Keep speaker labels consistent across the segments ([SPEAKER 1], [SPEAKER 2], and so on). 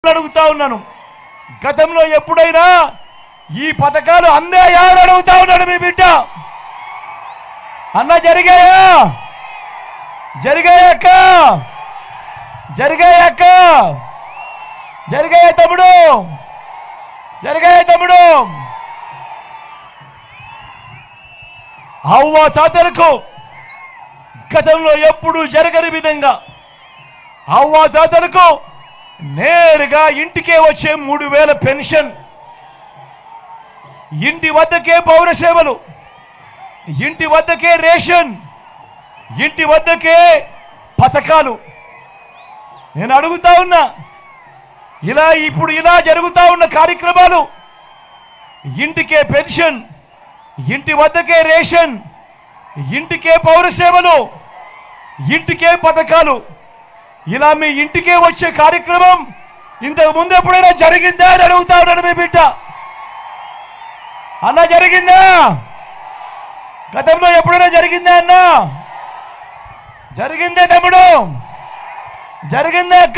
[SPEAKER 1] అడుగుతా ఉన్నాను గతంలో ఎప్పుడైనా ఈ పథకాలు అందాయా అని అడుగుతా ఉన్నాడు మీ బిడ్డ అన్న జరిగాయా జరిగాయక్క జరిగాయక్క జరిగాయ తమ్ముడు జరిగాయ తమ్ముడు అవ్వ తాతలకు గతంలో ఎప్పుడు జరగని విధంగా అవ్వ తాతలకు నేరుగా ఇంటికే వచ్చే మూడు వేల పెన్షన్ ఇంటి వద్దకే పౌర సేవలు ఇంటి వద్దకే రేషన్ ఇంటి వద్దకే పథకాలు నేను అడుగుతా ఉన్నా ఇలా ఇప్పుడు ఇలా జరుగుతా ఉన్న కార్యక్రమాలు ఇంటికే పెన్షన్ ఇంటి వద్దకే రేషన్ ఇంటికే పౌర సేవలు ఇంటికే పథకాలు ఇలా మీ ఇంటికే వచ్చే కార్యక్రమం ఇంతకు ముందు ఎప్పుడైనా జరిగిందా అని అడుగుతా ఉన్నాడు మీ బిడ్డ అన్న జరిగిందా గతంలో ఎప్పుడైనా జరిగిందా అన్న జరిగిందే తమ్ముడు జరిగిందే అక్క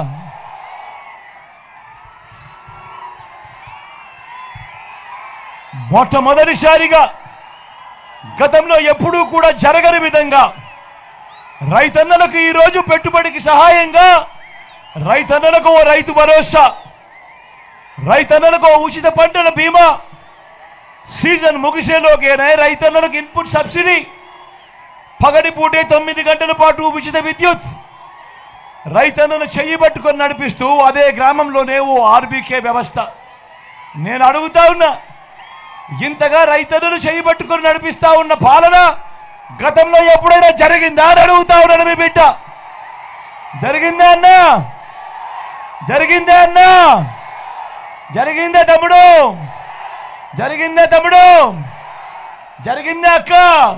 [SPEAKER 1] మొట్టమొదటిసారిగా గతంలో ఎప్పుడూ కూడా జరగని విధంగా రైతన్నలకు ఈరోజు పెట్టుబడికి సహాయంగా రైతన్నలకు ఓ రైతు భరోసా రైతన్నలకు ఓ ఉచిత పంటల బీమా సీజన్ ముగిసేలోకేనే రైతన్నలకు ఇన్పుట్ సబ్సిడీ పగటిపూటే తొమ్మిది గంటల పాటు ఉచిత విద్యుత్ రైతన్నను చెయ్యి పట్టుకొని నడిపిస్తూ అదే గ్రామంలోనే ఓ ఆర్బీకే వ్యవస్థ నేను అడుగుతా ఉన్నా ఇంతగా రైతన్నను చెయ్యి పట్టుకొని నడిపిస్తా ఉన్న పాలన గతంలో ఎప్పుడైనా జరిగిందా అని అడుగుతా ఉన్నాడు మీ బిడ్డ జరిగిందా అన్నా జరిగిందా అన్నా జరిగిందా తమ్ముడు జరిగిందా తమ్ముడు జరిగిందా అక్క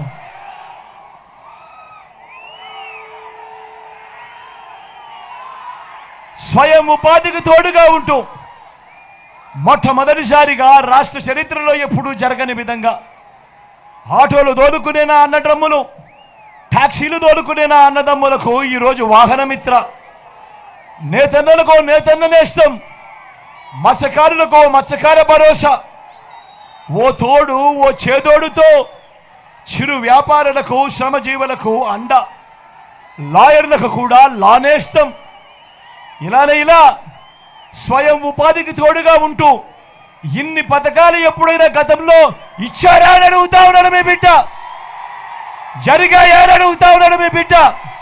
[SPEAKER 1] స్వయం ఉపాధికి తోడుగా ఉంటూ మొట్టమొదటిసారిగా రాష్ట్ర చరిత్రలో ఎప్పుడూ జరగని విధంగా ఆటోలు దోలుకునేనా అన్నదమ్ములు టాక్సీలు దోలుకునేనా అన్నదమ్ములకు ఈరోజు వాహనమిత్ర నేతన్నలకు నేతన్న నేస్తం మత్స్యకారులకు మత్స్యకార భరోసా ఓ తోడు ఓ చేదోడుతో చిరు వ్యాపారులకు శ్రమజీవులకు అండ లాయర్లకు కూడా లానేస్తం ఇలానే ఇలా స్వయం ఉపాధికి తోడుగా ఉంటూ ఇన్ని పథకాలు ఎప్పుడైనా గతంలో ఇచ్చారా అని అడుగుతా ఉన్నాడు మీ బిడ్డ జరిగాయా అని అడుగుతా ఉన్నాడు మీ బిడ్డ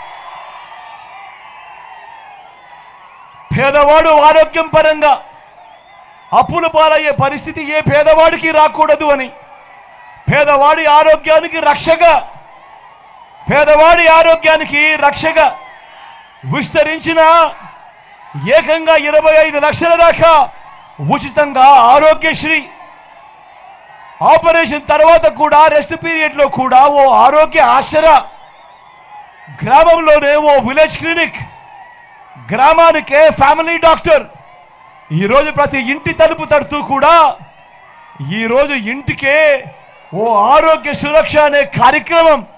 [SPEAKER 1] పేదవాడు ఆరోగ్యం పరంగా అప్పుల పాలయ్యే పరిస్థితి ఏ పేదవాడికి రాకూడదు అని పేదవాడి ఆరోగ్యానికి రక్షగా పేదవాడి ఆరోగ్యానికి రక్షగా విస్తరించిన ఏకంగా ఇరవై ఐదు లక్షల దాకా ఉచితంగా ఆరోగ్యశ్రీ ఆపరేషన్ తర్వాత కూడా రెస్ట్ పీరియడ్లో కూడా ఓ ఆరోగ్య ఆసరా గ్రామంలోనే ఓ విలేజ్ క్లినిక్ గ్రామానికే ఫ్యామిలీ డాక్టర్ ఈరోజు ప్రతి ఇంటి తలుపు తడుతూ కూడా ఈరోజు ఇంటికే ఓ ఆరోగ్య సురక్ష అనే కార్యక్రమం